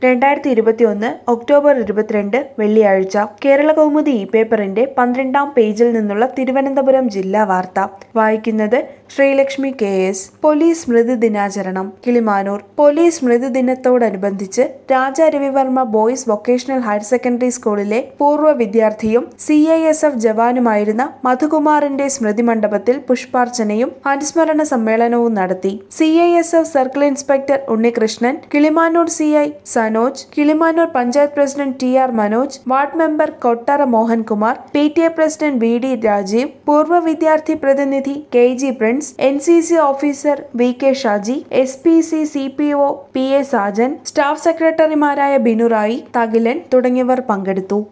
രണ്ടായിരത്തി ഇരുപത്തിയൊന്ന് ഒക്ടോബർ ഇരുപത്തിരണ്ട് വെള്ളിയാഴ്ച കേരള കൗമുദി ഇ പേപ്പറിന്റെ പന്ത്രണ്ടാം പേജിൽ നിന്നുള്ള തിരുവനന്തപുരം ജില്ലാ വാർത്ത വായിക്കുന്നത് ശ്രീലക്ഷ്മി കെ എസ് പോലീസ് സ്മൃതി ദിനാചരണം കിളിമാനൂർ പോലീസ് സ്മൃതി ദിനത്തോടനുബന്ധിച്ച് Raja Ravivarma boys vocational higher secondary സ്കൂളിലെ പൂർവ്വ വിദ്യാർത്ഥിയും സി ഐ എസ് എഫ് ജവാനുമായിരുന്ന മധുകുമാറിന്റെ സ്മൃതി മണ്ഡപത്തിൽ പുഷ്പാർച്ചനയും അനുസ്മരണ സമ്മേളനവും നടത്തി C I S F circle inspector Unnikrishnan Kilimanoor C I Sanoj Kilimanoor panchayat president T R Manoj ward member Kottara Mohankumar P T A president V D Rajeev പൂർവ്വ വിദ്യാർത്ഥി പ്രതിനിധി K G Prince N C C officer V K Shaji S P C C P O P A Sajan staff സെക്രട്ടറിമാരായ ബിനുറായി തകിലൻ തുടങ്ങിയവർ പങ്കെടുത്തു